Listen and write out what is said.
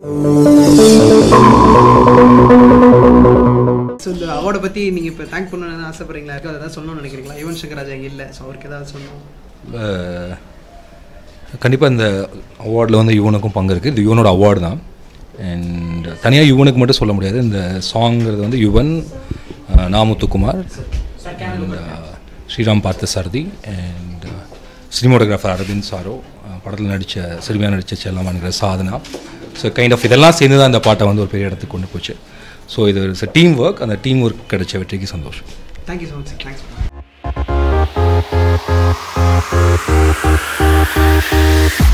so இந்த அவார்டை பற்றி நீங்கள் இப்போ தேங்க் பண்ணணும்னு ஆசைப்படுறீங்களா இருக்கோ அதை தான் சொல்லணும்னு நினைக்கிறீங்களா யுவன் சங்கர் ராஜா இங்கே இல்லை ஸோ அவருக்கு ஏதாவது சொல்லணும் கண்டிப்பாக இந்த அவார்டில் வந்து யுவனுக்கும் பங்கு இருக்குது இது யுவனோட அவார்டு தான் அண்ட் தனியாக யுவனுக்கு மட்டும் சொல்ல முடியாது இந்த சாங்கிறது வந்து யுவன் அஹ், நா Muthukumar and, uh, Sriram Partha Sarathi and cinematographer Aravind சாரோ படத்தில் நடித்த சிறுமியாக நடித்த செல்லமானுங்கிற சாதனா ஸோ கைண்ட் ஆஃப் இதெல்லாம் சேர்ந்து தான் இந்த பாட்டை வந்து ஒரு பெரிய இடத்துக்கு கொண்டு போச்சு ஸோ இது இட்ஸ் டீம் ஒர்க் அந்த டீம் ஒர்க் கிடைச்ச வெற்றிக்கு சந்தோஷம் thank you so much sir thanks Thank